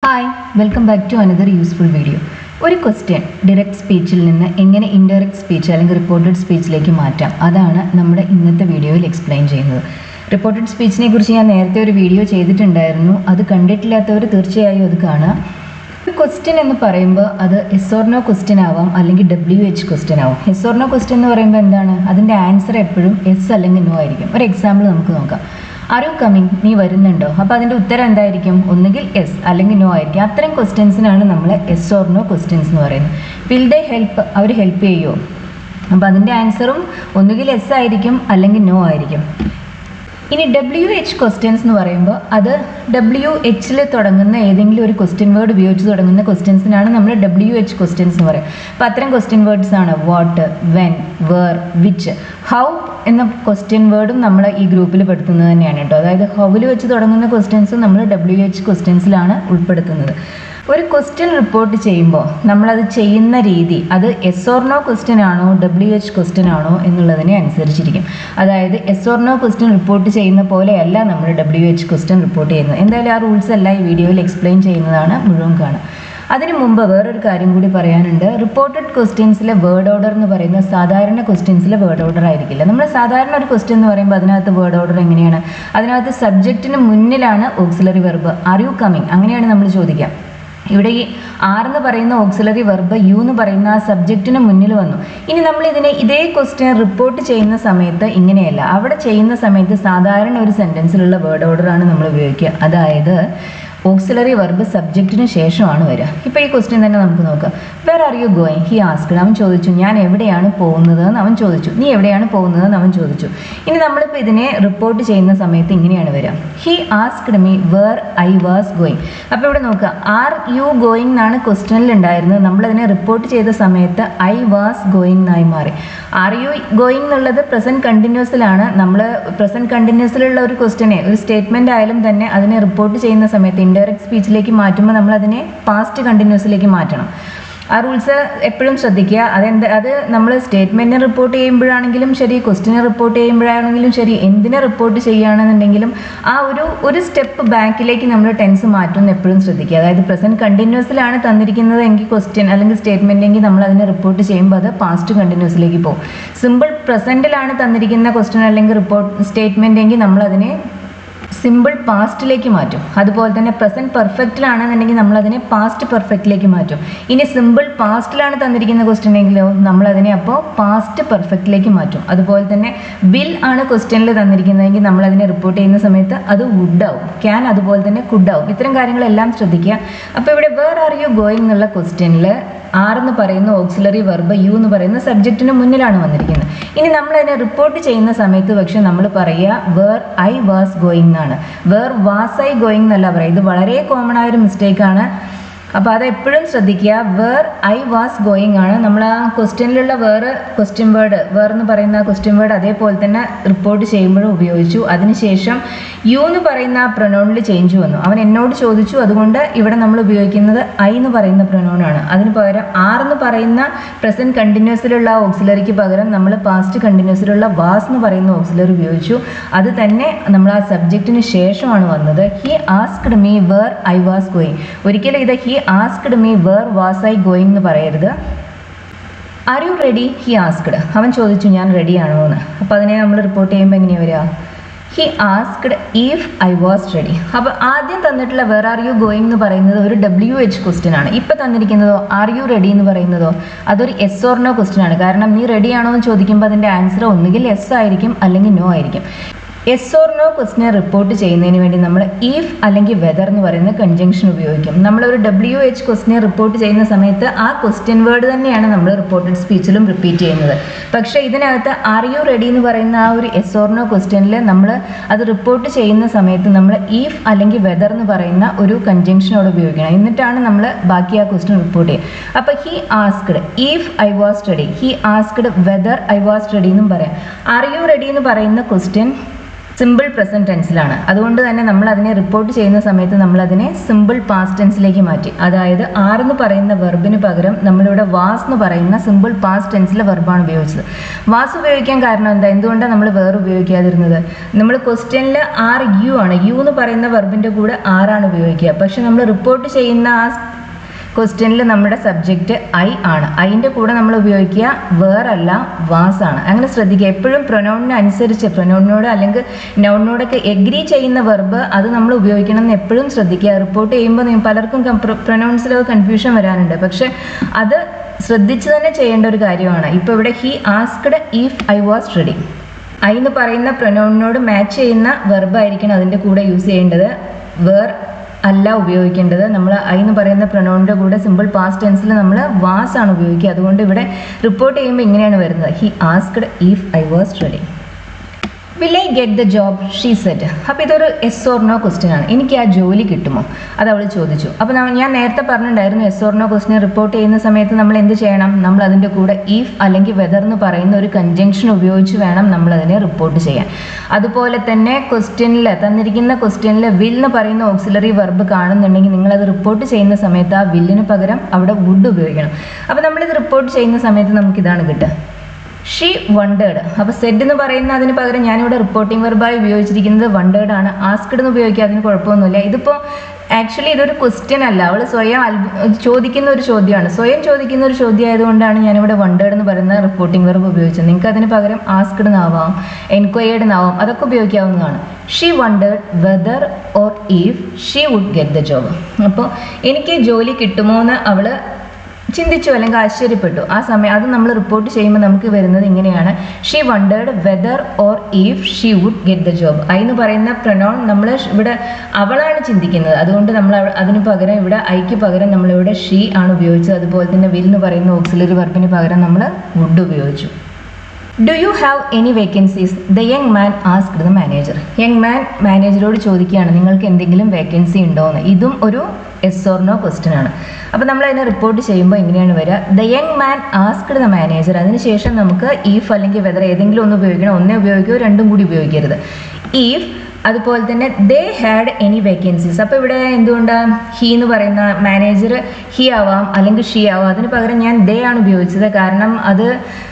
Hi welcome back to another useful video ഒരു question direct സ്പീച്ചിൽ നിന്ന് എങ്ങനെ ഇൻഡയറക്റ്റ് സ്പീച്ച് അല്ലെങ്കിൽ റിപ്പോർട്ടഡ് സ്പീച്ചിലേക്ക് മാറ്റാം അതാണ് നമ്മുടെ ഇന്നത്തെ വീഡിയോയിൽ എക്സ്പ്ലെയിൻ ചെയ്യുന്നത് റിപ്പോർട്ടഡ് സ്പീച്ചിനെ കുറിച്ച് ഞാൻ നേരത്തെ ഒരു വീഡിയോ ചെയ്തിട്ടുണ്ടായിരുന്നു അത് കണ്ടിട്ടില്ലാത്തവർ തീർച്ചയായും അത് കാണുക ഒരു ക്വസ്റ്റ്യൻ എന്ന് പറയുമ്പോൾ അത് എസ് ഓർനോ ക്വസ്റ്റ്യൻ ആവാം അല്ലെങ്കിൽ ഡബ്ല്യു എച്ച് ക്വസ്റ്റ്യൻ ആവാം എസ് ഓർനോ ക്വസ്റ്റ്യൻ എന്ന് പറയുമ്പോൾ എന്താണ് അതിൻ്റെ ആൻസർ എപ്പോഴും എസ് അല്ലെങ്കിൽ നോ ആയിരിക്കും ഒരു എക്സാമ്പിൾ നമുക്ക് നോക്കാം ആർ യു കമ്മിങ് നീ വരുന്നുണ്ടോ അപ്പോൾ അതിൻ്റെ ഉത്തരം എന്തായിരിക്കും ഒന്നുകിൽ എസ് അല്ലെങ്കിൽ നോ ആയിരിക്കും അത്തരം ക്വസ്റ്റ്യൻസിനാണ് നമ്മൾ എസ് ഓർ നോ ക്വസ്റ്റ്യൻസ് എന്ന് പറയുന്നത് വിൽ ദേ ഹെൽപ്പ് അവർ ഹെൽപ്പ് ചെയ്യുമോ അപ്പോൾ അതിൻ്റെ ആൻസറും ഒന്നുകിൽ എസ് ആയിരിക്കും അല്ലെങ്കിൽ നോ ആയിരിക്കും ഇനി ഡബ്ല്യു എച്ച് ക്വസ്റ്റ്യൻസ് എന്ന് പറയുമ്പോൾ അത് ഡബ്ല്യു എച്ചിൽ തുടങ്ങുന്ന ഏതെങ്കിലും ഒരു ക്വസ്റ്റ്യൻ വേർഡ് ഉപയോഗിച്ച് തുടങ്ങുന്ന ക്വസ്റ്റ്യൻസിനാണ് നമ്മൾ ഡബ്ല്യു എച്ച് ക്വസ്റ്റ്യൻസ് എന്ന് പറയും അപ്പോൾ അത്തരം ക്വസ്റ്റ്യൻ വേർഡ്സ് ആണ് what when where which how എന്ന ക്വസ്റ്റ്യൻ വേർഡും നമ്മൾ ഈ ഗ്രൂപ്പിൽ പെടുത്തുന്നത് തന്നെയാണ് കേട്ടോ അതായത് ഹൗവിൽ വെച്ച് തുടങ്ങുന്ന ക്വസ്റ്റ്യൻസ് നമ്മൾ ഡബ്ല്യു എച്ച് ക്വസ്റ്റ്യൻസിലാണ് ഉൾപ്പെടുത്തുന്നത് ഒരു ക്വസ്റ്റ്യൻ റിപ്പോർട്ട് ചെയ്യുമ്പോൾ നമ്മളത് ചെയ്യുന്ന രീതി അത് എസ് ഓർ നോ ക്വസ്റ്റ്യൻ ആണോ ഡബ്ല്യു എച്ച് ക്വസ്റ്റ്യൻ ആണോ എന്നുള്ളതിനെ അനുസരിച്ചിരിക്കും അതായത് yes or no question report ചെയ്യുന്ന പോലെയല്ല നമ്മൾ ഡബ്ല്യു എച്ച് ക്വസ്റ്റ്യൻ റിപ്പോർട്ട് ചെയ്യുന്നത് എന്തായാലും ആ റൂൾസ് എല്ലാം ഈ വീഡിയോയിൽ എക്സ്പ്ലെയിൻ ചെയ്യുന്നതാണ് മുഴുവൻ കാണുക അതിനു മുമ്പ് വേറൊരു കാര്യം കൂടി പറയാനുണ്ട് റിപ്പോർട്ടഡ് ക്വസ്റ്റ്യൻസിലെ വേർഡ് ഓർഡർ എന്ന് പറയുന്നത് സാധാരണ ക്വസ്റ്റ്യൻസിലെ വേർഡ് ഓർഡർ ആയിരിക്കില്ല നമ്മൾ സാധാരണ ഒരു ക്വസ്റ്റ്യൻ എന്ന് പറയുമ്പോൾ അതിനകത്ത് വേർഡ് ഓർഡർ എങ്ങനെയാണ് അതിനകത്ത് സബ്ജക്റ്റിന് മുന്നിലാണ് auxiliary verb are you coming അങ്ങനെയാണ് നമ്മൾ ചോദിക്കുക ഇവിടെ ഈ ആർ എന്ന് പറയുന്ന ഓക്സിലറി വെർബ് യു എന്ന് പറയുന്ന ആ സബ്ജക്റ്റിന് മുന്നിൽ വന്നു ഇനി നമ്മൾ ഇതിനെ ഇതേ ക്വസ്റ്റ്യൻ റിപ്പോർട്ട് ചെയ്യുന്ന സമയത്ത് ഇങ്ങനെയല്ല അവിടെ ചെയ്യുന്ന സമയത്ത് സാധാരണ ഒരു സെൻറ്റൻസിലുള്ള വേർഡ് ഓർഡറാണ് നമ്മൾ ഉപയോഗിക്കുക അതായത് ഓക്സിലറി വെർബ് സബ്ജക്റ്റിന് ശേഷമാണ് വരിക ഇപ്പോൾ ഈ ക്വസ്റ്റ്യൻ തന്നെ നമുക്ക് നോക്കാം where are you going he asked അവൻ ചോദിച്ചു ഞാൻ എവിടെയാണ് പോകുന്നത് എന്ന് അവൻ ചോദിച്ചു നീ എവിടെയാണ് പോകുന്നത് എന്ന് അവൻ ചോദിച്ചു ഇനി നമ്മളിപ്പോൾ ഇതിനെ റിപ്പോർട്ട് ചെയ്യുന്ന സമയത്ത് ഇങ്ങനെയാണ് വരിക he asked me where I was going അപ്പോൾ ഇവിടെ നോക്കുക ആർ യു ഗോയിങ് എന്നാണ് ക്വസ്റ്റ്യനിൽ ഉണ്ടായിരുന്നത് നമ്മളതിനെ റിപ്പോർട്ട് ചെയ്ത സമയത്ത് ഐ വാസ് ഗോയിങ് എന്നായി മാറി ആർ യു ഗോയിങ് എന്നുള്ളത് പ്രസൻറ്റ് കണ്ടിന്യൂസിലാണ് നമ്മൾ പ്രസൻറ്റ് കണ്ടിന്യൂസിലുള്ള ഒരു ക്വസ്റ്റ്യനെ ഒരു സ്റ്റേറ്റ്മെൻ്റ് ആയാലും തന്നെ അതിനെ റിപ്പോർട്ട് ചെയ്യുന്ന സമയത്ത് ഇൻഡയറക്റ്റ് സ്പീച്ചിലേക്ക് മാറ്റുമ്പോൾ നമ്മൾ അതിനെ പാസ്റ്റ് കണ്ടിന്യൂസിലേക്ക് മാറ്റണം ആ റൂൾസ് എപ്പോഴും ശ്രദ്ധിക്കുക അതെന്ത് അത് നമ്മൾ സ്റ്റേറ്റ്മെൻറ്റിനെ റിപ്പോർട്ട് ചെയ്യുമ്പോഴാണെങ്കിലും ശരി ക്വസ്റ്റിനെ റിപ്പോർട്ട് ചെയ്യുമ്പോഴാണെങ്കിലും ശരി എന്തിനെ റിപ്പോർട്ട് ചെയ്യുകയാണെന്നുണ്ടെങ്കിലും ആ ഒരു ഒരു സ്റ്റെപ്പ് ബാക്കിലേക്ക് നമ്മൾ ടെൻസ് മാറ്റും എന്ന് എപ്പോഴും ശ്രദ്ധിക്കുക അതായത് പ്രസൻറ്റ് കണ്ടിന്യൂസിലാണ് തന്നിരിക്കുന്നത് എങ്കിൽ ക്വസ്റ്റ്യൻ അല്ലെങ്കിൽ സ്റ്റേറ്റ്മെൻ്റ് എങ്കിൽ നമ്മൾ അതിനെ റിപ്പോർട്ട് ചെയ്യുമ്പോൾ അത് പാസ്റ്റ് കണ്ടിന്യൂസിലേക്ക് പോകും സിമ്പിൾ പ്രസൻറ്റിലാണ് തന്നിരിക്കുന്ന ക്വസ്റ്റ്യൻ അല്ലെങ്കിൽ റിപ്പോർട്ട് സ്റ്റേറ്റ്മെൻ്റ് എങ്കിൽ നമ്മൾ അതിനെ സിമ്പിൾ പാസ്റ്റിലേക്ക് മാറ്റും അതുപോലെ തന്നെ പ്രസൻറ്റ് പെർഫെക്റ്റിലാണെന്നുണ്ടെങ്കിൽ നമ്മൾ അതിനെ പാസ്റ്റ് പെർഫെക്റ്റിലേക്ക് മാറ്റും ഇനി സിമ്പിൾ പാസ്റ്റിലാണ് തന്നിരിക്കുന്ന ക്വസ്റ്റ്യൻ എങ്കിലോ നമ്മൾ അതിനെ അപ്പോൾ പാസ്റ്റ് പെർഫെക്റ്റിലേക്ക് മാറ്റും അതുപോലെ തന്നെ വിൽ ആണ് ക്വസ്റ്റ്യനിൽ തന്നിരിക്കുന്നതെങ്കിൽ നമ്മൾ അതിനെ റിപ്പോർട്ട് ചെയ്യുന്ന സമയത്ത് അത് വുഡ് ആവും ക്യാൻ അതുപോലെ തന്നെ കുഡ് ആവും ഇത്തരം കാര്യങ്ങളെല്ലാം ശ്രദ്ധിക്കുക അപ്പോൾ ഇവിടെ വേർ ആർ യു ഗോയിങ് എന്നുള്ള ക്വസ്റ്റ്യനിൽ ആർ എന്ന് പറയുന്ന ഓക്സിലറി വെർബ് യു എന്ന് പറയുന്ന സബ്ജക്റ്റിന് മുന്നിലാണ് വന്നിരിക്കുന്നത് ഇനി നമ്മൾ അതിനെ റിപ്പോർട്ട് ചെയ്യുന്ന സമയത്ത് പക്ഷെ നമ്മൾ പറയുക വേർ ഐ വാസ് ഗോയിങ് എന്നാണ് വേർ വാസ് ഐ ഗോയിങ് എന്നല്ല പറയുക ഇത് വളരെ കോമൺ ആയ ഒരു മിസ്റ്റേക്കാണ് അപ്പോൾ അത് എപ്പോഴും ശ്രദ്ധിക്കുക വേർ ഐ വാസ് ഗോയിങ് ആണ് നമ്മൾ ആ ക്വസ്റ്റ്യനിലുള്ള വേറെ ക്വസ്റ്റ്യൻ വേർഡ് വേർ എന്ന് പറയുന്ന ആ ക്വസ്റ്റ്യൻ വേർഡ് അതേപോലെ തന്നെ റിപ്പോർട്ട് ചെയ്യുമ്പോഴും ഉപയോഗിച്ചു അതിനുശേഷം യു എന്ന് പറയുന്ന ആ പ്രൊനൗണിൽ ചേഞ്ച് വന്നു അവൻ എന്നോട് ചോദിച്ചു അതുകൊണ്ട് ഇവിടെ നമ്മൾ ഉപയോഗിക്കുന്നത് ഐ എന്ന് പറയുന്ന പ്രൊനൗണാണ് അതിന് പകരം ആർ എന്ന് പറയുന്ന പ്രസൻറ്റ് കണ്ടിന്യൂസിലുള്ള ഓക്സിലറിക്ക് പകരം നമ്മൾ പാസ്റ്റ് കണ്ടിന്യൂസിലുള്ള വാസ് എന്ന് പറയുന്ന ഓക്സിലറി ഉപയോഗിച്ചു അത് തന്നെ നമ്മൾ ആ സബ്ജക്റ്റിന് ശേഷമാണ് വന്നത് he asked me where I was going ഒരിക്കലും ഇത് he asked me where was I going എന്ന് പറയരുത് are you ready he asked അവൻ ചോദിച്ചു ഞാൻ റെഡി ആണോ എന്ന് അപ്പോൾ അതിനെ നമ്മൾ റിപ്പോർട്ട് ചെയ്യുമ്പോൾ എങ്ങനെയാണ് വരിക he asked if I was ready അപ്പോൾ ആദ്യം തന്നിട്ടുള്ള വേർ ആർ യു ഗോയിങ് എന്ന് പറയുന്നത് ഒരു ഡബ്ല്യു എച്ച് ക്വസ്റ്റ്യൻ ആണ് ഇപ്പോൾ തന്നിരിക്കുന്നതോ ആർ യു റെഡി എന്ന് പറയുന്നതോ അതൊരു എസ് ഓർ നോ ക്വസ്റ്റ്യൻ ആണ് കാരണം നീ റെഡി ആണോ എന്ന് ചോദിക്കുമ്പോൾ അതിൻ്റെ ആൻസർ ഒന്നുകിൽ എസ് ആയിരിക്കും അല്ലെങ്കിൽ നോ ആയിരിക്കും എസ് ഓർ നോ ക്വസ്റ്റിനെ റിപ്പോർട്ട് ചെയ്യുന്നതിന് വേണ്ടി നമ്മൾ ഈഫ് അല്ലെങ്കിൽ വെദർ എന്ന് പറയുന്ന കൺജങ്ഷൻ ഉപയോഗിക്കും നമ്മളൊരു ഡബ്ല്യു എച്ച് ക്വസ്റ്റിനെ റിപ്പോർട്ട് ചെയ്യുന്ന സമയത്ത് ആ ക്വസ്റ്റ്യൻ വേർഡ് തന്നെയാണ് നമ്മൾ റിപ്പോർട്ടഡ് സ്പീച്ചിലും റിപ്പീറ്റ് ചെയ്യുന്നത് പക്ഷേ ഇതിനകത്ത് ആർ യു റെഡി എന്ന് പറയുന്ന ആ ഒരു എസ് ഓർ നോ ക്വസ്റ്റ്യനിൽ നമ്മൾ അത് റിപ്പോർട്ട് ചെയ്യുന്ന സമയത്ത് നമ്മൾ ഈഫ് അല്ലെങ്കിൽ വെദർ എന്ന് പറയുന്ന ഒരു കൺജങ്ഷനോട് ഉപയോഗിക്കണം എന്നിട്ടാണ് നമ്മൾ ബാക്കി ആ ക്വസ്റ്റ്യൻ റിപ്പോർട്ട് ചെയ്യുക അപ്പോൾ he asked if I was ready he asked whether I was ready എന്നും പറയാം ആർ യു റെഡി എന്ന് പറയുന്ന ക്വസ്റ്റ്യൻ സിമ്പിൾ പ്രസൻറ്റ് ടെൻസിലാണ് അതുകൊണ്ട് തന്നെ നമ്മൾ അതിനെ റിപ്പോർട്ട് ചെയ്യുന്ന സമയത്ത് നമ്മൾ അതിനെ സിമ്പിൾ പാസ്റ്റ് ടെൻസിലേക്ക് മാറ്റി അതായത് ആറെന്ന് പറയുന്ന വെർബിന് പകരം നമ്മളിവിടെ വാസ് എന്ന് പറയുന്ന സിമ്പിൾ പാസ്റ്റ് ടെൻസിലെ വെർബാണ് ഉപയോഗിച്ചത് വാസ് ഉപയോഗിക്കാൻ കാരണം എന്താ എന്തുകൊണ്ടാണ് നമ്മൾ വേർ ഉപയോഗിക്കാതിരുന്നത് നമ്മൾ ക്വസ്റ്റ്യനിൽ ആർ യു ആണ് യു എന്ന് പറയുന്ന വെർബിൻ്റെ കൂടെ ആറാണ് ഉപയോഗിക്കുക പക്ഷെ നമ്മൾ റിപ്പോർട്ട് ചെയ്യുന്ന ആ ക്വസ്റ്റ്യനിൽ നമ്മുടെ സബ്ജക്റ്റ് ഐ ആണ് അതിൻ്റെ കൂടെ നമ്മൾ ഉപയോഗിക്കുക വേറല്ല വാസ് ആണ് അങ്ങനെ ശ്രദ്ധിക്കുക എപ്പോഴും പ്രൊനൗണിന് അനുസരിച്ച് പ്രൊനൗണിനോട് അല്ലെങ്കിൽ നൗണിനോടൊക്കെ എഗ്രി ചെയ്യുന്ന വെർബ് അത് നമ്മൾ ഉപയോഗിക്കണം എന്ന് എപ്പോഴും ശ്രദ്ധിക്കുക റിപ്പോർട്ട് ചെയ്യുമ്പോൾ നിങ്ങൾ പലർക്കും പ്രൊനൗൺസിൽ കൺഫ്യൂഷൻ വരാനുണ്ട് പക്ഷെ അത് ശ്രദ്ധിച്ച് തന്നെ ചെയ്യേണ്ട ഒരു കാര്യമാണ് ഇപ്പോൾ ഇവിടെ he asked if I was ready I എന്ന് പറയുന്ന പ്രൊനൗണിനോട് മാച്ച് ചെയ്യുന്ന വെർബ് ആയിരിക്കണം അതിൻ്റെ കൂടെ യൂസ് ചെയ്യേണ്ടത് വേർ അല്ല ഉപയോഗിക്കേണ്ടത് നമ്മൾ ഐ എന്ന് പറയുന്ന പ്രൊനൗണിൻ്റെ കൂടെ സിമ്പിൾ പാസ്റ്റ് ടെൻസിൽ നമ്മൾ വാസ് ആണ് ഉപയോഗിക്കുക അതുകൊണ്ട് ഇവിടെ റിപ്പോർട്ട് ചെയ്യുമ്പോൾ ഇങ്ങനെയാണ് വരുന്നത് he asked if I was ready will I get the job she said അപ്പോൾ ഇതൊരു എസ് ഓർ നോ ക്വസ്റ്റ്യൻ ആണ് എനിക്ക് ആ ജോലി കിട്ടുമോ അത് അവൾ ചോദിച്ചു അപ്പോൾ ഞാൻ നേരത്തെ പറഞ്ഞിട്ടുണ്ടായിരുന്നു yes or no question report ചെയ്യുന്ന സമയത്ത് നമ്മൾ എന്ത് ചെയ്യണം നമ്മൾ അതിൻ്റെ കൂടെ ഇഫ് അല്ലെങ്കിൽ വെദർ എന്ന് പറയുന്ന ഒരു കൺജങ്ഷൻ ഉപയോഗിച്ച് വേണം നമ്മൾ അതിനെ റിപ്പോർട്ട് ചെയ്യാൻ അതുപോലെ തന്നെ ക്വസ്റ്റ്യനിൽ തന്നിരിക്കുന്ന ക്വസ്റ്റ്യനിൽ വിൽ എന്ന് പറയുന്ന ഓക്സിലറി വെർബ് കാണുന്നുണ്ടെങ്കിൽ നിങ്ങൾ അത് റിപ്പോർട്ട് ചെയ്യുന്ന സമയത്ത് ആ വില്ലിന് പകരം അവിടെ വുഡ് ഉപയോഗിക്കണം അപ്പോൾ നമ്മളിത് റിപ്പോർട്ട് ചെയ്യുന്ന സമയത്ത് നമുക്കിതാണ് കിട്ടുക ഷീ വണ്ടേഡ് അപ്പോൾ സെഡ് എന്ന് പറയുന്ന അതിന് പകരം ഞാനിവിടെ റിപ്പോർട്ടിംഗ് വെർബായി ഉപയോഗിച്ചിരിക്കുന്നത് വണ്ടേഡ് ആണ് ആസ്ക്ഡ് എന്ന് ഉപയോഗിക്കുക അതിന് കുഴപ്പമൊന്നുമില്ല ഇതിപ്പോൾ ആക്ച്വലി ഇതൊരു ക്വസ്റ്റ്യൻ അല്ല അവൾ സ്വയം അത്ഭു- ചോദിക്കുന്ന ഒരു ചോദ്യമാണ് സ്വയം ചോദിക്കുന്ന ഒരു ചോദ്യം ആയതുകൊണ്ടാണ് ഞാനിവിടെ വണ്ടേഡ് എന്ന് പറയുന്ന റിപ്പോർട്ടിംഗ് വെർബ് ഉപയോഗിച്ചത് നിങ്ങൾക്ക് അതിന് പകരം ആസ്ക്ഡ് എന്നാവാം എൻക്വയർഡ് എന്നാവാം അതൊക്കെ ഉപയോഗിക്കാവുന്നതാണ് she wondered whether or if she would get the job അപ്പോൾ എനിക്ക് ജോലി കിട്ടുമോ എന്ന് അവൾ ചിന്തിച്ചു അല്ലെങ്കിൽ ആശ്ചര്യപ്പെട്ടു ആ സമയം അത് നമ്മൾ റിപ്പോർട്ട് ചെയ്യുമ്പോൾ നമുക്ക് വരുന്നത് ഇങ്ങനെയാണ് she wondered whether or if she would get the job I എന്ന് പറയുന്ന പ്രൊനൗൺ നമ്മൾ ഇവിടെ അവളാണ് ചിന്തിക്കുന്നത് അതുകൊണ്ട് നമ്മൾ അവ- അതിന് പകരം ഇവിടെ ഐക്ക് പകരം നമ്മളിവിടെ ഷീ ആണ് ഉപയോഗിച്ചത് അതുപോലെ തന്നെ വിൽ എന്ന് പറയുന്ന ഓക്സിലറി വർബിന് പകരം നമ്മൾ വുഡ് ഉപയോഗിച്ചു do you have any vacancies the young man asked the manager young man മാനേജറോട് ചോദിക്കുകയാണ് നിങ്ങൾക്ക് എന്തെങ്കിലും വേക്കൻസി ഉണ്ടോ എന്ന് ഇതും ഒരു എസ് ഓർ നോ ക്വസ്റ്റ്യൻ ആണ് അപ്പോൾ നമ്മൾ അതിനെ റിപ്പോർട്ട് ചെയ്യുമ്പോൾ എങ്ങനെയാണ് വരിക the young man asked the manager അതിനുശേഷം നമുക്ക് ഈഫ് അല്ലെങ്കിൽ വെതർ ഏതെങ്കിലും ഒന്ന് ഉപയോഗിക്കണം ഒന്നേ ഉപയോഗിക്കുകയോ രണ്ടും കൂടി ഉപയോഗിക്കരുത് ഈഫ് അതുപോലെ തന്നെ ദേ ഹാഡ് എനി വേക്കൻസീസ് അപ്പോൾ ഇവിടെ എന്തുകൊണ്ടാണ് ഹി എന്ന് പറയുന്ന മാനേജർ ഹി ആവാം അല്ലെങ്കിൽ ഷീ ആവാം അതിന് പകരം ഞാൻ ദേ ആണ് ഉപയോഗിച്ചത് കാരണം അത്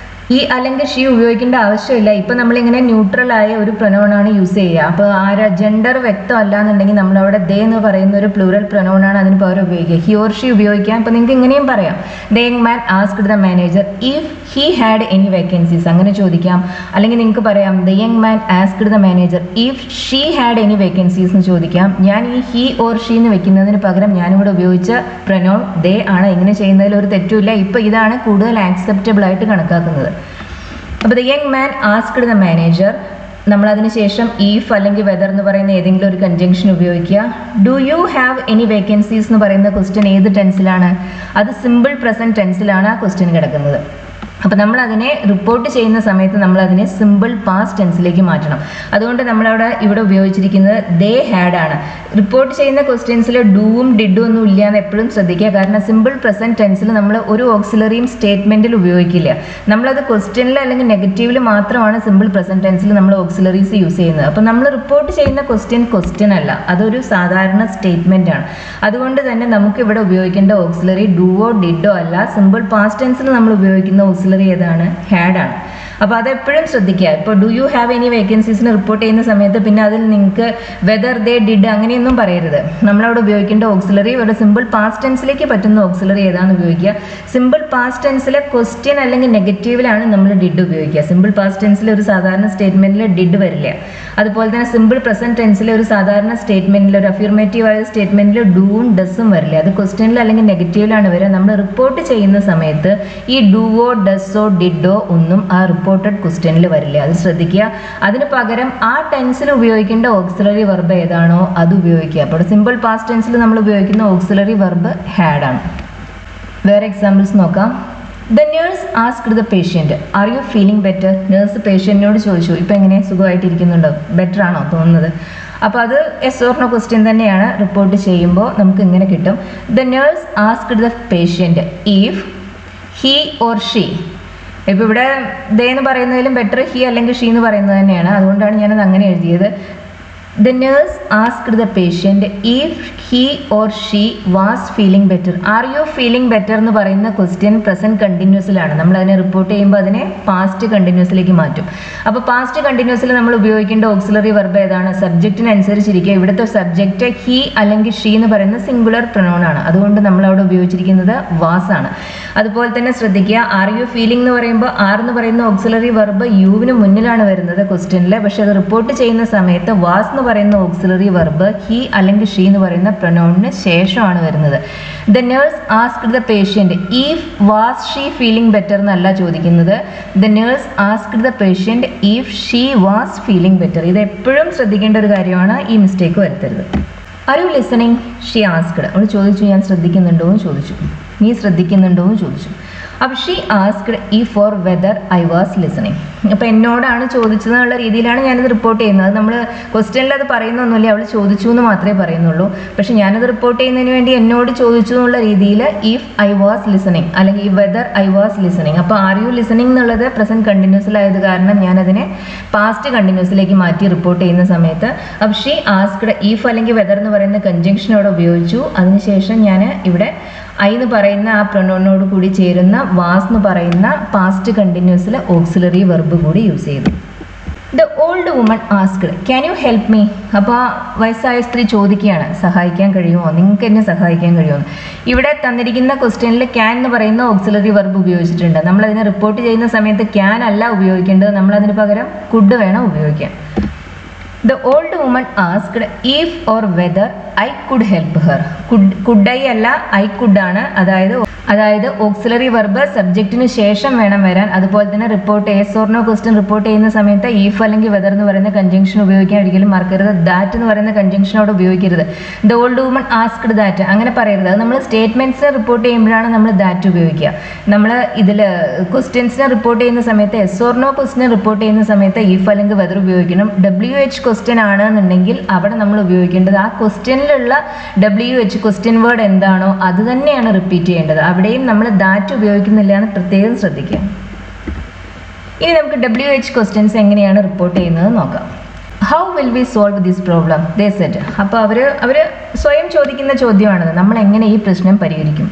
ഈ അല്ലെങ്കിൽ ഷീ ഉപയോഗിക്കേണ്ട ആവശ്യമില്ല ഇപ്പം നമ്മളിങ്ങനെ ന്യൂട്രൽ ആയ ഒരു പ്രൊനൗണാണ് യൂസ് ചെയ്യുക അപ്പോൾ ആര ജെൻഡർ വ്യക്തമല്ല എന്നുണ്ടെങ്കിൽ നമ്മളവിടെ ദേ എന്ന് പറയുന്ന ഒരു പ്ലൂറൽ പ്രൊനൗണാണ് അതിന് പകരം ഉപയോഗിക്കുക ഹി ഓർ ഷീ ഉപയോഗിക്കാം അപ്പോൾ നിങ്ങൾക്ക് ഇങ്ങനെയും പറയാം the young man asked the manager if he had any vacancies അങ്ങനെ ചോദിക്കാം അല്ലെങ്കിൽ നിങ്ങൾക്ക് പറയാം the young man asked the manager if she had any vacancies എന്ന് ചോദിക്കാം ഞാൻ ഈ ഹി ഓർ ഷീ എന്ന് വെക്കുന്നതിന് പകരം ഞാനിവിടെ ഉപയോഗിച്ച പ്രൊനൗൺ ദേ ആണ് ഇങ്ങനെ ചെയ്യുന്നതിൽ ഒരു തെറ്റുമില്ല ഇപ്പോൾ ഇതാണ് കൂടുതൽ ആക്സെപ്റ്റബിൾ ആയിട്ട് കണക്കാക്കുന്നത് അപ്പോൾ the young man asked the manager നമ്മൾ അതിനുശേഷം ഈഫ് അല്ലെങ്കിൽ വെദർ എന്ന് പറയുന്ന ഏതെങ്കിലും ഒരു കൺജങ്ഷൻ ഉപയോഗിക്കുക do you have any vacancies എന്ന് പറയുന്ന ക്വസ്റ്റ്യൻ ഏത് ടെൻസിലാണ് അത് സിമ്പിൾ പ്രസൻറ്റ് ടെൻസിലാണ് ആ ക്വസ്റ്റ്യൻ കിടക്കുന്നത് അപ്പോൾ നമ്മൾ അതിനെ റിപ്പോർട്ട് ചെയ്യുന്ന സമയത്ത് നമ്മൾ അതിനെ സിമ്പിൾ പാസ്റ്റ് ടെൻസിലേക്ക് മാറ്റണം അതുകൊണ്ട് നമ്മളവിടെ ഇവിടെ ഉപയോഗിച്ചിരിക്കുന്നത് ദേ ഹാഡ് ആണ് റിപ്പോർട്ട് ചെയ്യുന്ന ക്വസ്റ്റ്യൻസിൽ ഡൂവും ഡിഡും ഒന്നും ഇല്ല എന്ന് എപ്പോഴും ശ്രദ്ധിക്കുക കാരണം സിമ്പിൾ പ്രസൻറ്റ് ടെൻസിൽ നമ്മൾ ഒരു ഓക്സിലറിയും സ്റ്റേറ്റ്മെൻറ്റിൽ ഉപയോഗിക്കില്ല നമ്മളത് ക്വസ്റ്റ്യനിൽ അല്ലെങ്കിൽ നെഗറ്റീവിൽ മാത്രമാണ് സിമ്പിൾ പ്രസൻറ്റ് ടെൻസിൽ നമ്മൾ ഓക്സിലറീസ് യൂസ് ചെയ്യുന്നത് അപ്പോൾ നമ്മൾ റിപ്പോർട്ട് ചെയ്യുന്ന ക്വസ്റ്റ്യൻ ക്വസ്റ്റ്യൻ അല്ല അതൊരു സാധാരണ സ്റ്റേറ്റ്മെൻ്റ് ആണ് അതുകൊണ്ട് തന്നെ നമുക്ക് ഇവിടെ ഉപയോഗിക്കേണ്ട ഓക്സിലറി ഡൂവോ ഡിഡോ അല്ല സിമ്പിൾ പാസ്റ്റ് ടെൻസിൽ നമ്മൾ ഉപയോഗിക്കുന്ന ഓക്സിലറി ഏതാണ് ഹാഡ് ആണ് അപ്പോൾ അതെപ്പോഴും ശ്രദ്ധിക്കുക ഇപ്പോൾ ഡു യു ഹാവ് എനി വേക്കൻസീസിന് റിപ്പോർട്ട് ചെയ്യുന്ന സമയത്ത് പിന്നെ അതിൽ നിങ്ങൾക്ക് വെദർ ദേ ഡിഡ് അങ്ങനെയൊന്നും പറയരുത് നമ്മളവിടെ ഉപയോഗിക്കേണ്ട ഓക്സിലറി ഒരു സിമ്പിൾ പാസ്റ്റ് ടെൻസിലേക്ക് പറ്റുന്ന ഓക്സിലറി ഏതാണെന്ന് ഉപയോഗിക്കുക സിമ്പിൾ പാസ്റ്റ് ടെൻസിലെ ക്വസ്റ്റ്യൻ അല്ലെങ്കിൽ നെഗറ്റീവിലാണ് നമ്മൾ ഡിഡ് ഉപയോഗിക്കുക സിമ്പിൾ പാസ്റ്റ് ടെൻസിൽ ഒരു സാധാരണ സ്റ്റേറ്റ്മെൻറ്റിൽ ഡിഡ് വരില്ല അതുപോലെ തന്നെ സിമ്പിൾ പ്രസൻറ്റ് ടെൻസിലെ ഒരു സാധാരണ സ്റ്റേറ്റ്മെൻറ്റിൽ ഒരു അഫിർമേറ്റീവ് ആയ സ്റ്റേറ്റ്മെൻറ്റിൽ ഡൂവും ഡസും വരില്ല അത് ക്വസ്റ്റ്യനിൽ അല്ലെങ്കിൽ നെഗറ്റീവിലാണ് വരിക നമ്മൾ റിപ്പോർട്ട് ചെയ്യുന്ന സമയത്ത് ഈ ഡൂവോ ഡസോ ഡിഡോ ഒന്നും ആ റിപ്പോർട്ടഡ് ക്വസ്റ്റ്യനിൽ വരില്ല അത് ശ്രദ്ധിക്കുക അതിന് പകരം ആ ടെൻസിൽ ഉപയോഗിക്കേണ്ട ഓക്സിലറി വെർബ് ഏതാണോ അത് ഉപയോഗിക്കുക അപ്പോൾ സിമ്പിൾ പാസ്റ്റ് ടെൻസിൽ നമ്മൾ ഉപയോഗിക്കുന്ന ഓക്സിലറി വെർബ് ഹാഡ് ആണ് വേറെ എക്സാമ്പിൾസ് നോക്കാം the nurse asked the patient are you feeling better nurse പേഷ്യൻറ്റിനോട് ചോദിച്ചു ഇപ്പം എങ്ങനെ സുഖമായിട്ടിരിക്കുന്നുണ്ടോ ബെറ്റർ ആണോ തോന്നുന്നത് അപ്പോൾ അത് എസ് ഓർണ ക്വസ്റ്റ്യൻ തന്നെയാണ് റിപ്പോർട്ട് ചെയ്യുമ്പോൾ നമുക്ക് ഇങ്ങനെ കിട്ടും the nurse asked the patient if he or she ഇപ്പോൾ ഇവിടെ ദേ എന്ന് പറയുന്നതിലും ബെറ്റർ ഹി അല്ലെങ്കിൽ ഷീ എന്ന് പറയുന്നത് തന്നെയാണ് അതുകൊണ്ടാണ് ഞാനത് അങ്ങനെ എഴുതിയത് The nurse asked the patient if he or she was feeling better. Are you feeling better എന്ന് പറയുന്ന ക്വസ്റ്റ്യൻ പ്രസന്റ് കണ്ടിന്യൂസിലാണ് നമ്മൾ അതിനെ റിപ്പോർട്ട് ചെയ്യുമ്പോൾ അതിനെ പാസ്റ്റ് കണ്ടിന്യൂസിലേക്ക് മാറ്റും അപ്പോൾ പാസ്റ്റ് കണ്ടിന്യൂസിൽ നമ്മൾ ഉപയോഗിക്കേണ്ട ഓക്സിലറി വെർബ് ഏതാണ് സബ്ജക്റ്റിനനുസരിച്ചിരിക്കുക ഇവിടുത്തെ സബ്ജക്റ്റ് ഹി അല്ലെങ്കിൽ ഷീ എന്ന് പറയുന്ന സിംഗുലർ പ്രൊണൗൺ ആണ് അതുകൊണ്ട് നമ്മൾ അവിടെ ഉപയോഗിച്ചിരിക്കുന്നത് വാസ് ആണ് അതുപോലെ തന്നെ ശ്രദ്ധിക്കുക ആർ യു ഫീലിംഗ് എന്ന് പറയുമ്പോൾ ആർ എന്ന് പറയുന്ന ഓക്സിലറി വെർബ് യുവിന് മുന്നിലാണ് വരുന്നത് ക്വസ്റ്റ്യനിൽ പക്ഷെ അത് റിപ്പോർട്ട് ചെയ്യുന്ന സമയത്ത് വാസ് എന്ന് പറയുന്ന ഓക്സിലറി വെർബ് ഹി അല്ലെങ്കിൽ ഷീ എന്ന് പറയുന്ന പ്രൊനൗണിന് ശേഷമാണ് വരുന്നത് the nurse asked the patient if was she feeling better എന്നല്ല ചോദിക്കുന്നത് the nurse asked the patient if she was feeling better ഇത് എപ്പോഴും ശ്രദ്ധിക്കേണ്ട ഒരു കാര്യമാണ് ഈ മിസ്റ്റേക്ക് വരുത്തരുത് are you listening she asked അവൾ ചോദിച്ചു ഞാൻ ശ്രദ്ധിക്കുന്നുണ്ടോ എന്ന് ചോദിച്ചു നീ ശ്രദ്ധിക്കുന്നുണ്ടോ എന്ന് ചോദിച്ചു അപ്പോൾ she asked if or whether I was listening അപ്പോൾ എന്നോടാണ് ചോദിച്ചത് എന്നുള്ള രീതിയിലാണ് ഞാനത് റിപ്പോർട്ട് ചെയ്യുന്നത് നമ്മൾ ക്വസ്റ്റ്യനിൽ അത് പറയുന്നൊന്നുമില്ല അവൾ ചോദിച്ചു എന്ന് മാത്രമേ പറയുന്നുള്ളൂ പക്ഷെ ഞാനത് റിപ്പോർട്ട് ചെയ്യുന്നതിന് വേണ്ടി എന്നോട് ചോദിച്ചു എന്നുള്ള രീതിയിൽ ഇഫ് ഐ വാസ് ലിസണിങ് അല്ലെങ്കിൽ ഈ വെദർ ഐ വാസ് ലിസണിങ് അപ്പോൾ ആർ യു ലിസണിങ് എന്നുള്ളത് പ്രസന്റ് കണ്ടിന്യൂസിലായത് കാരണം ഞാനതിനെ പാസ്റ്റ് കണ്ടിന്യൂസിലേക്ക് മാറ്റി റിപ്പോർട്ട് ചെയ്യുന്ന സമയത്ത് അപ്പോൾ ഷീ ആസ്ക്ഡ് ഈഫ് അല്ലെങ്കിൽ വെദർ എന്ന് പറയുന്ന കൺജങ്ഷനോട് ഉപയോഗിച്ചു അതിനുശേഷം ഞാൻ ഇവിടെ ഐ എന്ന് പറയുന്ന ആ പ്രൊണോണിനോട് കൂടി ചേരുന്ന വാസ് എന്ന് പറയുന്ന പാസ്റ്റ് കണ്ടിന്യൂസിൽ ഓക്സിലറി വെർബ് കൂടി യൂസ് ചെയ്തു the old woman asked can you help me അപ്പോൾ ആ വയസ്സായ സ്ത്രീ ചോദിക്കുകയാണ് സഹായിക്കാൻ കഴിയുമോ നിങ്ങൾക്ക് എന്നെ സഹായിക്കാൻ കഴിയുമോ ഇവിടെ തന്നിരിക്കുന്ന ക്വസ്റ്റ്യനിൽ ക്യാൻ എന്ന് പറയുന്ന ഓക്സിലറി വെർബ് ഉപയോഗിച്ചിട്ടുണ്ട് നമ്മൾ അതിനെ റിപ്പോർട്ട് ചെയ്യുന്ന സമയത്ത് ക്യാൻ അല്ല ഉപയോഗിക്കേണ്ടത് നമ്മൾ അതിന് പകരം കുഡ് വേണം ഉപയോഗിക്കാൻ the old woman asked if or whether I could help her could could I അല്ല ഐ കുഡ് ആണ് അതായത് അതായത് ഓക്സിലറി വെർബ് സബ്ജക്റ്റിന് ശേഷം വേണം വരാൻ അതുപോലെ തന്നെ report yes or no question report ചെയ്യുന്ന സമയത്ത് ഈഫ് അല്ലെങ്കിൽ വെദർ എന്ന് പറയുന്ന കൺജങ്ഷൻ ഉപയോഗിക്കാൻ ഒരിക്കലും മറക്കരുത് ദാറ്റ് എന്ന് പറയുന്ന കൺജങ്ഷനോട് ഉപയോഗിക്കരുത് the old woman asked that അങ്ങനെ പറയരുത് അത് നമ്മൾ സ്റ്റേറ്റ്മെന്റ്സിനെ റിപ്പോർട്ട് ചെയ്യുമ്പോഴാണ് നമ്മൾ ദാറ്റ് ഉപയോഗിക്കുക നമ്മൾ ഇതിൽ ക്വസ്റ്റ്യൻസിനെ റിപ്പോർട്ട് ചെയ്യുന്ന സമയത്ത് എസ് ഓർനോ ക്വസ്റ്റ്യൻ റിപ്പോർട്ട് ചെയ്യുന്ന സമയത്ത് ഈഫ് അല്ലെങ്കിൽ വെദർ ഉപയോഗിക്കണം ഡബ്ല്യു എച്ച് ക്വസ്റ്റ്യൻ ആണെന്നുണ്ടെങ്കിൽ അവിടെ നമ്മൾ ഉപയോഗിക്കേണ്ടത് ആ ക്വസ്റ്റ്യനിലുള്ള ഡബ്ല്യു എച്ച് ക്വസ്റ്റ്യൻ വേർഡ് എന്താണോ അത് തന്നെയാണ് റിപ്പീറ്റ് ചെയ്യേണ്ടത് അവിടെയും നമ്മൾ ദാറ്റ് ഉപയോഗിക്കുന്നില്ല എന്ന് പ്രത്യേകം ശ്രദ്ധിക്കുക ഇനി നമുക്ക് ഡബ്ല്യു എച്ച് ക്വസ്റ്റ്യൻസ് എങ്ങനെയാണ് റിപ്പോർട്ട് ചെയ്യുന്നത് നോക്കാം how will we solve this problem they said അപ്പോൾ അവർ അവർ സ്വയം ചോദിക്കുന്ന ചോദ്യമാണത് നമ്മൾ എങ്ങനെ ഈ പ്രശ്നം പരിഹരിക്കും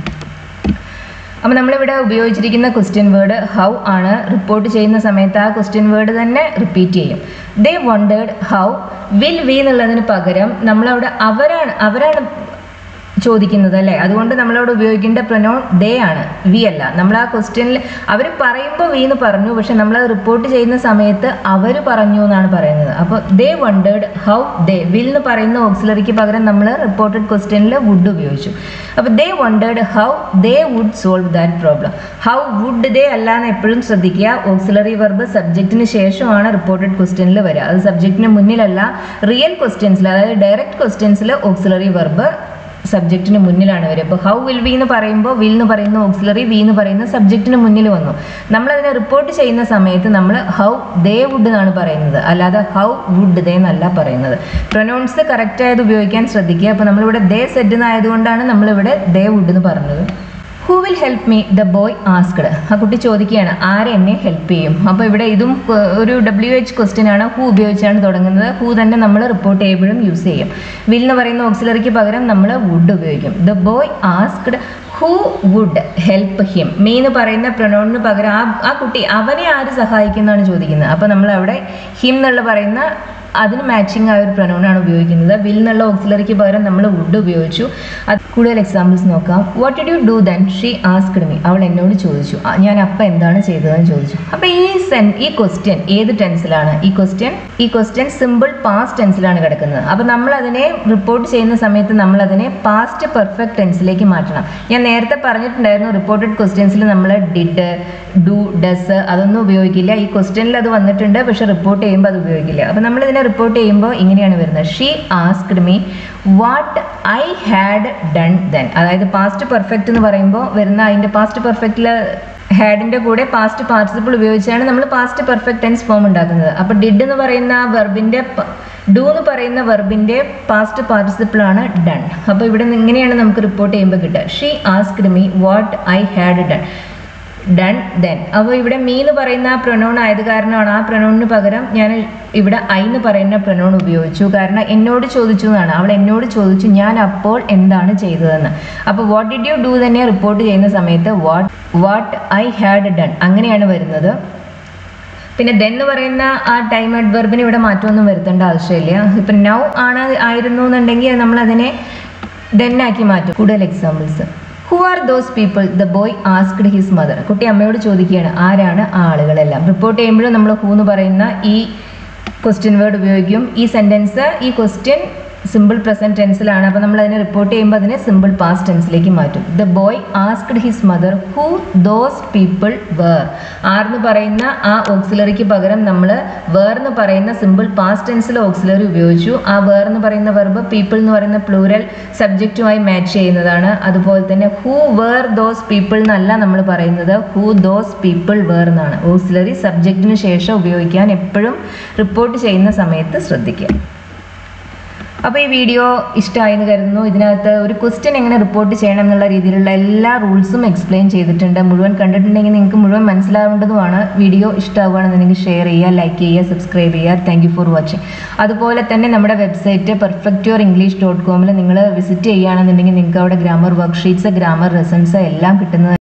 അപ്പോൾ നമ്മളിവിടെ ഉപയോഗിച്ചിരിക്കുന്ന ക്വസ്റ്റ്യൻ വേർഡ് ഹൗ ആണ് റിപ്പോർട്ട് ചെയ്യുന്ന സമയത്ത് ആ ക്വസ്റ്റ്യൻ വേർഡ് തന്നെ റിപ്പീറ്റ് ചെയ്യും they wondered how will we എന്നുള്ളതിന് പകരം നമ്മളവിടെ അവരാണ് അവരാണ് ചോദിക്കുന്നത് അല്ലേ അതുകൊണ്ട് നമ്മളവിടെ ഉപയോഗിക്കേണ്ട പ്രൊനൗൺ ദേ ആണ് വി അല്ല നമ്മൾ ആ ക്വസ്റ്റ്യനിൽ അവർ പറയുമ്പോൾ വി എന്ന് പറഞ്ഞു പക്ഷെ നമ്മൾ റിപ്പോർട്ട് ചെയ്യുന്ന സമയത്ത് അവർ പറഞ്ഞു എന്നാണ് പറയുന്നത് അപ്പോൾ they wondered how they will എന്ന് പറയുന്ന ഓക്സിലറിക്ക് പകരം നമ്മൾ റിപ്പോർട്ടഡ് ക്വസ്റ്റ്യനിൽ വുഡ് ഉപയോഗിച്ചു അപ്പോൾ they wondered how they would solve that problem how would they അല്ല എന്ന് എപ്പോഴും ശ്രദ്ധിക്കുക ഓക്സിലറി വെർബ് സബ്ജക്റ്റിന് ശേഷമാണ് റിപ്പോർട്ടഡ് ക്വസ്റ്റ്യനിൽ വരിക അത് സബ്ജക്റ്റിന് മുന്നിലല്ല റിയൽ ക്വസ്റ്റ്യൻസിൽ അതായത് ഡയറക്റ്റ് ക്വസ്റ്റ്യൻസിൽ ഓക്സിലറി വെർബ് സബ്ജക്റ്റിന് മുന്നിലാണ് വരിക അപ്പോൾ ഹൗ വിൽ വി എന്ന് പറയുമ്പോൾ വിൽ എന്ന് പറയുന്ന ഓക്സിലറി വി എന്ന് പറയുന്ന സബ്ജക്റ്റിന് മുന്നിൽ വന്നു നമ്മളതിനെ റിപ്പോർട്ട് ചെയ്യുന്ന സമയത്ത് നമ്മൾ ഹൗ ദേ വുഡ് എന്നാണ് പറയുന്നത് അല്ലാതെ ഹൗ വുഡ് ദേ എന്നല്ല പറയുന്നത് പ്രൊനൗൺസ് കറക്റ്റായത് ഉപയോഗിക്കാൻ ശ്രദ്ധിക്കുക അപ്പോൾ നമ്മളിവിടെ ദേ സെറ്റ് എന്നായതുകൊണ്ടാണ് നമ്മളിവിടെ ദേ വുഡ് എന്ന് പറഞ്ഞത് who will help me the boy asked ആ കുട്ടി ചോദിക്കുകയാണ് ആരെ എന്നെ ഹെൽപ്പ് ചെയ്യും അപ്പോൾ ഇവിടെ ഇതും ഏർ, ഒരു ഡബ്ല്യു എച്ച് ക്വസ്റ്റ്യൻ ആണ് ഹൂ ഉപയോഗിച്ചാണ് തുടങ്ങുന്നത് ഹൂ തന്നെ നമ്മൾ റിപ്പോർട്ട് ചെയ്യുമ്പോഴും യൂസ് ചെയ്യും വിൽ എന്ന് പറയുന്ന ഓക്സിലറിക്ക് പകരം നമ്മൾ വുഡ് ഉപയോഗിക്കും the boy asked who would help him me എന്ന് പറയുന്ന പ്രൊനൗണിന് പകരം ആ ആ കുട്ടി അവനെ ആര് സഹായിക്കുന്നതാണ് ചോദിക്കുന്നത് അപ്പോൾ നമ്മൾ അവിടെ ഹിം എന്നുള്ള പറയുന്ന അതിന് മാച്ചിങ് ആയ ഒരു പ്രൊനൗണാണ് ഉപയോഗിക്കുന്നത് വിൽ എന്നുള്ള ഓക്സിലറിക്ക് പകരം നമ്മൾ വുഡ് ഉപയോഗിച്ചു അത് കൂടുതൽ എക്സാമ്പിൾസ് നോക്കാം what did you do then she asked me അവൾ എന്നോട് ചോദിച്ചു "ആ, ഞാൻ അപ്പം എന്താണ് ചെയ്തതെന്ന് ചോദിച്ചു അപ്പോൾ ഈ സെൻ ഈ ക്വസ്റ്റ്യൻ ഏത് ടെൻസിലാണ് ഈ ക്വസ്റ്റ്യൻ ഈ ക്വസ്റ്റ്യൻ സിമ്പിൾ പാസ്റ്റ് ടെൻസിലാണ് കിടക്കുന്നത് അപ്പോൾ നമ്മൾ അതിനെ റിപ്പോർട്ട് ചെയ്യുന്ന സമയത്ത് നമ്മൾ അതിനെ പാസ്റ്റ് പെർഫെക്റ്റ് ടെൻസിലേക്ക് മാറ്റണം ഞാൻ നേരത്തെ പറഞ്ഞിട്ടുണ്ടായിരുന്നു റിപ്പോർട്ടഡ് ക്വസ്റ്റ്യൻസിൽ നമ്മൾ ഡിഡ് ഡു ഡസ് അതൊന്നും ഉപയോഗിക്കില്ല ഈ ക്വസ്റ്റ്യനിൽ അത് വന്നിട്ടുണ്ട് പക്ഷെ റിപ്പോർട്ട് ചെയ്യുമ്പോൾ അത് ഉപയോഗിക്കില്ല അപ്പോൾ നമ്മൾ ഇതിനെ റിപ്പോർട്ട് ചെയ്യുമ്പോൾ ഇങ്ങനെയാണ് വരുന്നത് she asked me what I had done then അതായത് പാസ്റ്റ് പെർഫെക്റ്റ് എന്ന് പറയുമ്പോൾ വരുന്ന അതിൻ്റെ പാസ്റ്റ് പെർഫെക്റ്റിൽ ഹാഡിൻ്റെ കൂടെ പാസ്റ്റ് പാർട്ടിസിപ്പിൾ ഉപയോഗിച്ചാണ് നമ്മൾ പാസ്റ്റ് പെർഫെക്റ്റ് ടെൻസ് ഫോം ഉണ്ടാക്കുന്നത് അപ്പോൾ ഡിഡ് എന്ന് പറയുന്ന ആ വെർബിൻ്റെ ഡു എന്ന് പറയുന്ന വെർബിൻ്റെ പാസ്റ്റ് പാർട്ടിസിപ്പിൾ ആണ് ഡൺ അപ്പോൾ ഇവിടെ നിന്ന് ഇങ്ങനെയാണ് നമുക്ക് റിപ്പോർട്ട് ചെയ്യുമ്പോൾ കിട്ടുക she asked me what I had done done then അപ്പോൾ ഇവിടെ മീ എന്ന് പറയുന്ന ആ പ്രൊനൗൺ ആയത് കാരണമാണ് ആ പ്രൊനൗണിന് പകരം ഞാൻ ഇവിടെ ഐ എന്ന് പറയുന്ന പ്രൊനൗൺ ഉപയോഗിച്ചു കാരണം എന്നോട് ചോദിച്ചു എന്നാണ് അവൾ എന്നോട് ചോദിച്ചു ഞാൻ അപ്പോൾ എന്താണ് ചെയ്തതെന്ന് അപ്പോൾ വാട്ട് ഡിഡ് യു ഡു തന്നെ റിപ്പോർട്ട് ചെയ്യുന്ന സമയത്ത് what what I had done അങ്ങനെയാണ് വരുന്നത് പിന്നെ ദെൻ എന്ന് പറയുന്ന ആ ടൈം അഡ്വർബിന് ഇവിടെ മാറ്റമൊന്നും വരുത്തേണ്ട ആവശ്യമില്ല ഇപ്പം നൗ ആണ് ആയിരുന്നു എന്നുണ്ടെങ്കിൽ നമ്മൾ അതിനെ ദെൻ ആക്കി മാറ്റും കൂടുതൽ examples who are those people the boy asked his mother കുട്ടി അമ്മയോട് ചോദിക്കുകയാണ് ആരാണ് ആ ആളുകളെല്ലാം റിപ്പോർട്ട് ചെയ്യുമ്പോഴും നമ്മൾ ഹൂ എന്ന് പറയുന്ന ഈ ക്വസ്റ്റ്യൻ വേർഡ് ഉപയോഗിക്കും ഈ സെൻറ്റൻസ് ഈ ക്വസ്റ്റ്യൻ സിമ്പിൾ പ്രസൻറ്റ് ടെൻസിലാണ് അപ്പോൾ നമ്മൾ അതിനെ റിപ്പോർട്ട് ചെയ്യുമ്പോൾ അതിനെ സിമ്പിൾ പാസ്റ്റ് ടെൻസിലേക്ക് മാറ്റും the boy asked his mother who those people were are എന്ന് പറയുന്ന ആ ഓക്സിലറിക്ക് പകരം നമ്മൾ വേർ എന്ന് പറയുന്ന സിമ്പിൾ പാസ്റ്റ് ടെൻസിൽ ഓക്സിലറി ഉപയോഗിച്ചു ആ വേർ എന്ന് പറയുന്ന വെർബ് പീപ്പിൾ എന്ന് പറയുന്ന പ്ലൂരൽ സബ്ജക്റ്റുമായി മാച്ച് ചെയ്യുന്നതാണ് അതുപോലെ തന്നെ ഹൂ വേർ ദോസ് പീപ്പിൾ എന്നല്ല നമ്മൾ പറയുന്നത് ഹൂ ദോസ് പീപ്പിൾ വേർ എന്നാണ് ഓക്സിലറി സബ്ജക്റ്റിന് ശേഷം ഉപയോഗിക്കാൻ എപ്പോഴും റിപ്പോർട്ട് ചെയ്യുന്ന സമയത്ത് ശ്രദ്ധിക്കുക അപ്പോൾ ഈ വീഡിയോ ഇഷ്ടമായെന്ന് കരുതുന്നു ഇതിനകത്ത് ഒരു ക്വസ്റ്റ്യൻ എങ്ങനെ റിപ്പോർട്ട് ചെയ്യണം എന്നുള്ള രീതിയിലുള്ള എല്ലാ റൂൾസും എക്സ്പ്ലെയിൻ ചെയ്തിട്ടുണ്ട് മുഴുവൻ കണ്ടിട്ടുണ്ടെങ്കിൽ നിങ്ങൾക്ക് മുഴുവൻ മനസ്സിലാവേണ്ടതുമാണ് വീഡിയോ ഇഷ്ടമാവുകയാണെന്നുണ്ടെങ്കിൽ ഷെയർ ചെയ്യുക ലൈക്ക് ചെയ്യുക സബ്സ്ക്രൈബ് ചെയ്യുക താങ്ക് യു ഫോർ വാച്ചിങ് അതുപോലെ തന്നെ നമ്മുടെ website perfect your English dot കോമിൽ നിങ്ങൾ വിസിറ്റ് ചെയ്യുകയാണെന്നുണ്ടെങ്കിൽ നിങ്ങൾക്ക് അവിടെ ഗ്രാമർ വർക്ക്ഷീറ്റ്സ് ഗ്രാമർ ലെസൺസ് എല്ലാം കിട്ടുന്നത്